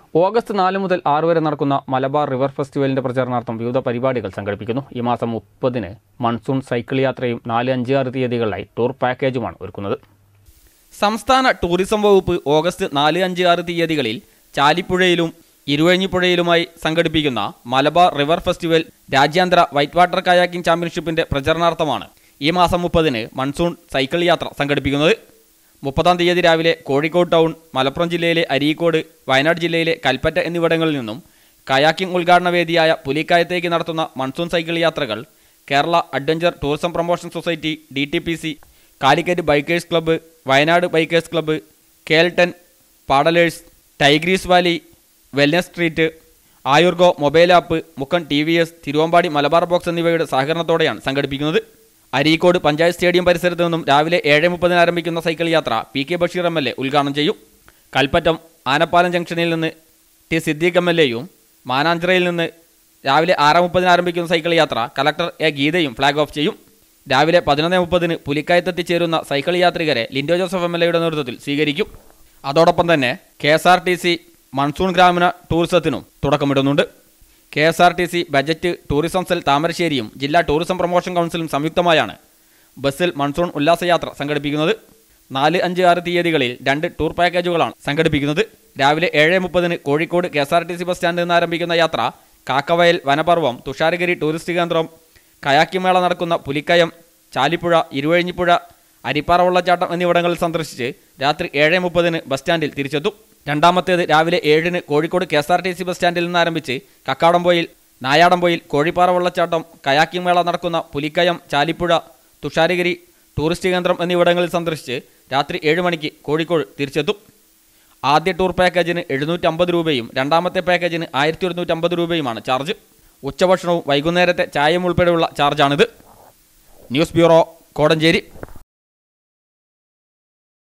August നാല് മുതൽ ആറ് വരെ നടക്കുന്ന മലബാർ റിവർ ഫെസ്റ്റിവലിന്റെ പ്രചരണാർത്ഥം വിവിധ പരിപാടികൾ സംഘടിപ്പിക്കുന്നു ഈ മാസം മുപ്പതിന് മൺസൂൺ സൈക്കിൾ യാത്രയും നാല് അഞ്ച് ആറ് തീയതികളിലായി ടൂർ പാക്കേജുമാണ് ഒരുക്കുന്നത് സംസ്ഥാന ടൂറിസം വകുപ്പ് ഓഗസ്റ്റ് നാല് അഞ്ച് ആറ് തീയതികളിൽ ചാലിപ്പുഴയിലും ഇരുവഴിഞ്ഞിപ്പുഴയിലുമായി സംഘടിപ്പിക്കുന്ന മലബാർ റിവർ ഫെസ്റ്റിവൽ രാജ്യാന്തര വൈറ്റ് വാട്ടർ കയാക്കിംഗ് ചാമ്പ്യൻഷിപ്പിന്റെ പ്രചരണാർത്ഥമാണ് ഈ മാസം മുപ്പതിന് മൺസൂൺ സൈക്കിൾ യാത്ര സംഘടിപ്പിക്കുന്നത് മുപ്പതാം തീയതി രാവിലെ കോഴിക്കോട് ടൗൺ മലപ്പുറം ജില്ലയിലെ അരീക്കോട് വയനാട് ജില്ലയിലെ കൽപ്പറ്റ എന്നിവിടങ്ങളിൽ നിന്നും കയാക്കിംഗ് ഉദ്ഘാടന വേദിയായ പുലിക്കായത്തേക്ക് നടത്തുന്ന മൺസൂൺ സൈക്കിൾ യാത്രകൾ Kerala adventure tourism promotion society D T P C Calicut bikers club Wayanad bikers club കേൾട്ടൺ paddlers Tigris valley wellness street Ayurgo mobile app മുക്കൻ T V S Thiruvambady Malabar box എന്നിവയുടെ സഹകരണത്തോടെയാണ് സംഘടിപ്പിക്കുന്നത് അരീക്കോട് പഞ്ചായത്ത് സ്റ്റേഡിയം പരിസരത്ത് നിന്നും രാവിലെ ഏഴ് മുപ്പതിന് ആരംഭിക്കുന്ന സൈക്കിൾ യാത്ര P K Basheer M L A ഉദ്ഘാടനം ചെയ്യും കൽപ്പറ്റം ആനപ്പാലം ജംഗ്ഷനിൽ നിന്ന് ടി സിദ്ദീഖ് എം എൽ എയും മാനാഞ്ചിറയിൽ നിന്ന് രാവിലെ ആറ് മുപ്പതിന് ആരംഭിക്കുന്ന സൈക്കിൾ യാത്ര കലക്ടർ എ ഗീതയും ഫ്ലാഗ് ഓഫ് ചെയ്യും രാവിലെ പതിനൊന്ന് മുപ്പതിന് പുലിക്കയത്തെത്തിച്ചേരുന്ന സൈക്കിൾ യാത്രികരെ ലിൻഡോ ജോസഫ് എം എൽ എയുടെ നേതൃത്വത്തിൽ സ്വീകരിക്കും അതോടൊപ്പം തന്നെ K S R T C monsoon ഗ്രാമീണ ടൂറിസത്തിനും തുടക്കമിടുന്നുണ്ട് K S R T C budget tourism cell താമരശ്ശേരിയും ജില്ലാ ടൂറിസം പ്രൊമോഷൻ കൗൺസിലും സംയുക്തമായാണ് ബസ്സിൽ മൺസൂൺ ഉല്ലാസയാത്ര സംഘടിപ്പിക്കുന്നത് നാല് അഞ്ച് ആറ് തീയതികളിൽ രണ്ട് ടൂർ പാക്കേജുകളാണ് സംഘടിപ്പിക്കുന്നത് രാവിലെ ഏഴ് മുപ്പതിന് Kozhikode K S R T C bus സ്റ്റാൻഡിൽ നിന്ന് ആരംഭിക്കുന്ന യാത്ര കാക്കവയൽ വനപർവ്വം തുഷാരഗിരി ടൂറിസ്റ്റ് കേന്ദ്രം കയാക്കിമേള നടക്കുന്ന പുലിക്കയം ചാലിപ്പുഴ ഇരുവഴിഞ്ഞിപ്പുഴ അരിപ്പാറ വെള്ളച്ചാട്ടം എന്നിവിടങ്ങളിൽ സന്ദർശിച്ച് രാത്രി ഏഴ് മുപ്പതിന് ബസ് സ്റ്റാൻഡിൽ തിരിച്ചെത്തും രണ്ടാമത്തേത് രാവിലെ ഏഴിന് Kozhikode K S R T C bus സ്റ്റാൻഡിൽ നിന്ന് ആരംഭിച്ച് കക്കാടംപോയിൽ നായാടംപോയിൽ കോഴിപ്പാറ വെള്ളച്ചാട്ടം കയാക്കിംഗ് മേള നടക്കുന്ന പുലിക്കയം ചാലിപ്പുഴ തുഷാരഗിരി ടൂറിസ്റ്റ് കേന്ദ്രം എന്നിവിടങ്ങളിൽ സന്ദർശിച്ച് രാത്രി ഏഴ് മണിക്ക് കോഴിക്കോട് തിരിച്ചെത്തും ആദ്യ ടൂർ പാക്കേജിന് എഴുന്നൂറ്റമ്പത് രൂപയും രണ്ടാമത്തെ പാക്കേജിന് ആയിരത്തി ഒരുന്നൂറ്റമ്പത് രൂപയുമാണ് ചാർജ് ഉച്ചഭക്ഷണവും വൈകുന്നേരത്തെ ചായയും ഉൾപ്പെടെയുള്ള ചാർജാണിത് ന്യൂസ് ബ്യൂറോ കോടഞ്ചേരി